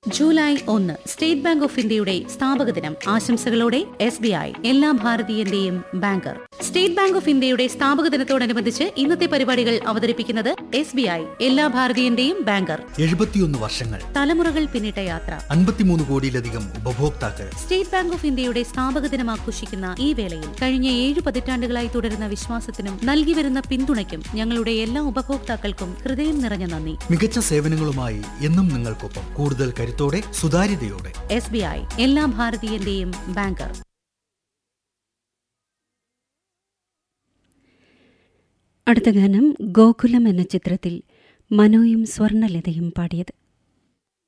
July ഒന്ന് state Bank of ഇന്ത്യയുടെ സ്ഥാപക ദിനം ആശംസകളോടെ എസ് ബി ഐ എല്ലാ ഭാരതീയന്റെയും ബാങ്കർ സ്റ്റേറ്റ് ബാങ്ക് ഓഫ് ഇന്ത്യയുടെ സ്ഥാപക ദിനത്തോടനുബന്ധിച്ച് ഇന്നത്തെ പരിപാടികൾ അവതരിപ്പിക്കുന്നത് എസ് ബി ഐ എല്ലാ ഭാരതീയന്റെയും ബാങ്കർ എഴുപത്തിയൊന്ന് വർഷങ്ങൾ തലമുറകൾ പിന്നിട്ട യാത്ര അൻപത്തിമൂന്ന് കോടിയിലധികം ഉപഭോക്താക്കൾ സ്റ്റേറ്റ് ബാങ്ക് ഓഫ് ഇന്ത്യയുടെ സ്ഥാപക ദിനം ആഘോഷിക്കുന്ന ഈ വേളയിൽ കഴിഞ്ഞ ഏഴ് പതിറ്റാണ്ടുകളായി തുടരുന്ന വിശ്വാസത്തിനും നൽകി വരുന്ന പിന്തുണയ്ക്കും ഞങ്ങളുടെ എല്ലാ ഉപഭോക്താക്കൾക്കും ഹൃദയം നിറഞ്ഞ നന്ദി മികച്ച സേവനങ്ങളുമായി എന്നും നിങ്ങൾക്കൊപ്പം കൂടുതൽ കരുത്തോടെ സുതാര്യതയോടെ എസ് ബി ഐ എല്ലാ ഭാരതീയന്റെയും ബാങ്കർ അടുത്ത ഗാനം ഗോകുലം എന്ന ചിത്രത്തിൽ മനോയും സ്വർണലതയും പാടിയത്